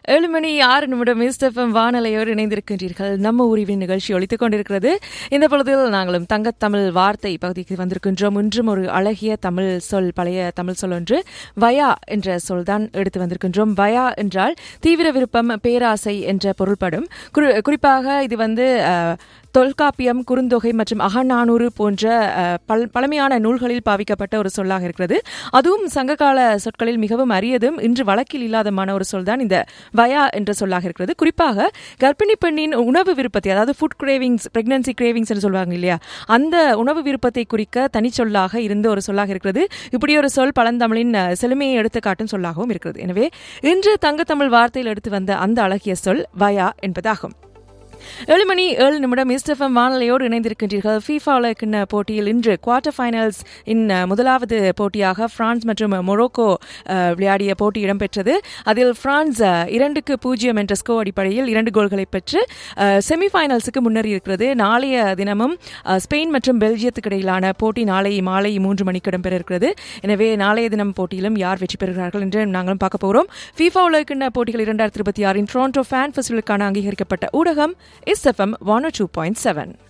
ஏழு மணி ஆறு நிமிடம் மிஸ்டெஃபம் வானலையோடு இணைந்திருக்கின்றீர்கள் நம்ம உரிவின் நிகழ்ச்சி ஒழித்துக் கொண்டிருக்கிறது இந்த பொழுதில் நாங்களும் தங்கத்தமிழ் வார்த்தை பகுதிக்கு வந்திருக்கின்றோம் இன்றும் ஒரு அழகிய தமிழ் சொல் பழைய தமிழ் சொல் ஒன்று வயா என்ற சொல் தான் எடுத்து வந்திருக்கின்றோம் வயா என்றால் தீவிர விருப்பம் பேராசை என்ற பொருள்படும் குறி- குறிப்பாக இது வந்து அஹ், தொல்காப்பியம் குறுந்தொகை மற்றும் அகநானூறு போன்ற அஹ், பல்- பழமையான நூல்களில் பாவிக்கப்பட்ட ஒரு சொல்லாக இருக்கிறது அதுவும் சங்ககால சொற்களில் மிகவும் அரியதும் இன்று வழக்கில் இல்லாதமான ஒரு சொல் தான் இந்த வயா என்ற சொல்லாக இருக்கிறது குறிப்பாக கர்ப்பிணி பெண்ணின் உணவு விருப்பத்தை அதாவது ஃபுட் கிரேவிங்ஸ் பிரெக்னன்சி கிரேவிங்ஸ் என்று சொல்லுவாங்க இல்லையா அந்த உணவு விருப்பத்தை குறிக்க தனிச்சொல்லாக இருந்த ஒரு சொல்லாக இருக்கிறது இப்படி ஒரு சொல் பழந்தமிழின் அஹ், செழுமையை எடுத்துக்காட்டும் சொல்லாகவும் இருக்கிறது எனவே இன்று தங்கத்தமிழ் வார்த்தையில் எடுத்து வந்த அந்த அழகிய சொல் வயா என்பதாகும் ஏழு மணி ஏழு நிமிடம் இஸ்டெஃபம் வானொலியோடு இணைந்திருக்கின்றீர்கள் ஃபீஃபா உலகின போட்டியில் இன்று குவார்டர் ஃபைனல்ஸ் இன் அஹ், முதலாவது போட்டியாக பிரான்ஸ் மற்றும் மொரோக்கோ அஹ், விளையாடிய போட்டி இடம்பெற்றது அதில் பிரான்ஸ் அஹ், இரண்டுக்கு பூஜ்ஜியம் என்ற ஸ்கோர் அடிப்படையில் இரண்டு கோல்களை பெற்று செமிஃபைனல்ஸுக்கு முன்னேறி இருக்கிறது நாளைய தினமும் அஹ், ஸ்பெயின் மற்றும் பெல்ஜியத்துக்கு இடையிலான போட்டி நாளை மாலை மூன்று மணிக்கு இடம்பெற இருக்கிறது எனவே நாளைய தினம் போட்டியிலும் யார் வெற்றி பெறுகிறார்கள் என்று நாங்களும் பார்க்க போகிறோம் ஃபீஃபா உலகின போட்டிகள் இரண்டாயிரத்தி இருபத்தி ஆறின் டொரண்டோ ஃபேன் ஃபெஸ்டிவலுக்கான அங்கீகரிக்கப்பட்ட ஊடகம் is FM one two point seven